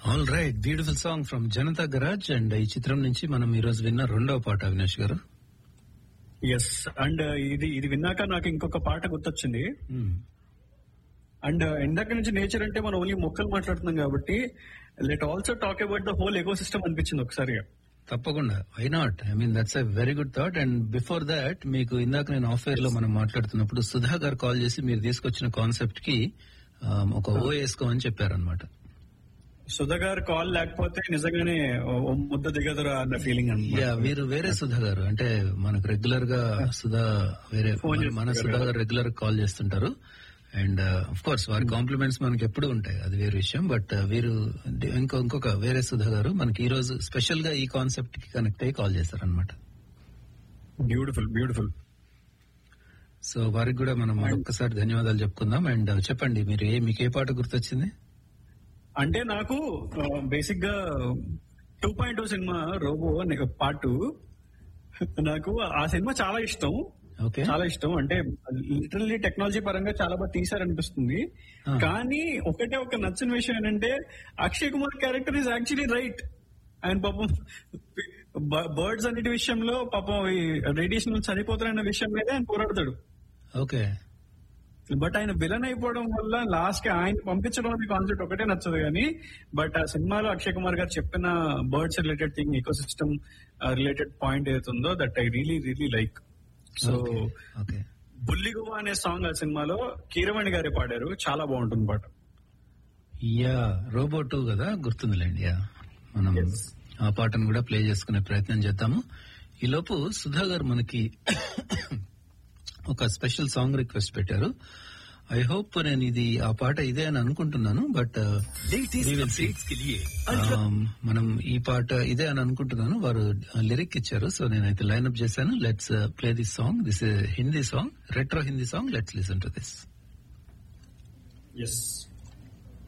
All right beautiful song from Janatha Garage and ఈ చిత్రం నుంచి మనం ఈ రోజు విన్న రెండవ పాట అవినాష్ గారు ఎస్ అండ్ ఇది ఇది విన్నాక నాకు ఇంకొక పాట గుర్తొచ్చింది అండ్ ఇందాక నుంచి నేచర్ అంటే మనం ఓన్లీ మొక్కలు మాట్లాడుతున్నాం కాబట్టి let also talk about the whole ecosystem అనిపించింది ఒకసారి తప్పకుండా why not I mean that's a very good thought and before that మీకు ఇందాక నేను ఆఫ్ ఎయిర్ లో మనం మాట్లాడుతున్నప్పుడు సుధా గారు కాల్ చేసి మీరు తీసుకొచ్చిన కాన్సెప్ట్ కి ఆ, ఒక ఓ వేసుకోమని చెప్పారనమాట సుధా గారు కాల్ లేకపోతే నిజంగానే ఓ- ఓ ముద్ద దిగదురా అన్న ఫీలింగ్ యా అనమాట వీరు వేరే సుధా గారు అంటే మనకు రెగ్యులర్ గా సుధా వేరే Phone మన- మన చేస్తుంటారు సుధా కదా. గారు రెగ్యులర్ కాల్ చేస్తుంటారు అండ్ అఫ్ కోర్స్ వారి కాంప్లిమెంట్స్ మనకి ఎప్పుడు ఉంటాయి అది వేరే విషయం బట్ వీరు ఇంకో ఇంకొక వేరే సుధా గారు మనకి ఈ రోజు స్పెషల్ గా ఈ కాన్సెప్ట్ కి కనెక్ట్ అయ్యి కాల్ చేశారనమాట బ్యూటిఫుల్ బ్యూటిఫుల్ సో వారికి కూడా మనం ఒక్కసారి ధన్యవాదాలు చెప్పుకుందాం అండ్ చెప్పండి మీరు ఏ మీకు ఏ పాట గుర్తొచ్చింది అంటే నాకు బేసిక్ గా two point two cinema Robo part two నాకు ఆ సినిమా చాలా ఇష్టం ఓకే చాలా ఇష్టం అంటే లిటరల్లీ టెక్నాలజీ పరంగా చాలా బాగా తీసారనిపిస్తుంది Ah. కానీ ఒకటే ఒక నచ్చిన విషయం ఏంటంటే Akshay Kumar character is actually right ఆయన పాపం బర్డ్స్ అన్నిటి విషయంలో పాపం రేడియేషన్ చనిపోతారన్న విషయం మీద ఆయన పోరాడతాడు ఓకే బట్ ఆయన విలన్ అయిపోవడం వల్ల లాస్ట్ కి ఆయన పంపించడం అనే కాన్సెప్ట్ ఒకటే నచ్చదు కానీ బట్ ఆ సినిమాలో అక్షయ్ కుమార్ గారు చెప్పిన birds related thing ecosystem related point ఏదైతుందో that I really really like so okay బుల్లిగువ అనే సాంగ్ ఆ సినిమాలో కీరవాణి గారే పాడారు చాలా బాగుంటుంది పాట యా రోబో టూ కదా గుర్తుందిలేండి యా మనం ఆ పాటను కూడా ప్లే చేసుకునే ప్రయత్నం చేద్దాము ఈ లోపు సుధా గారు మనకి ఒక స్పెషల్ సాంగ్ రిక్వెస్ట్ పెట్టారు ఐ హోప్ నేను ఇది ఆ పాట ఇదే అని అనుకుంటున్నాను బట్ మనం ఈ పాట ఇదే అని అనుకుంటున్నాను వారు లిరిక్ ఇచ్చారు సో నేనైతే లైన్అప్ చేశాను let's play this song this Hindi song retro Hindi song let's listen to this yes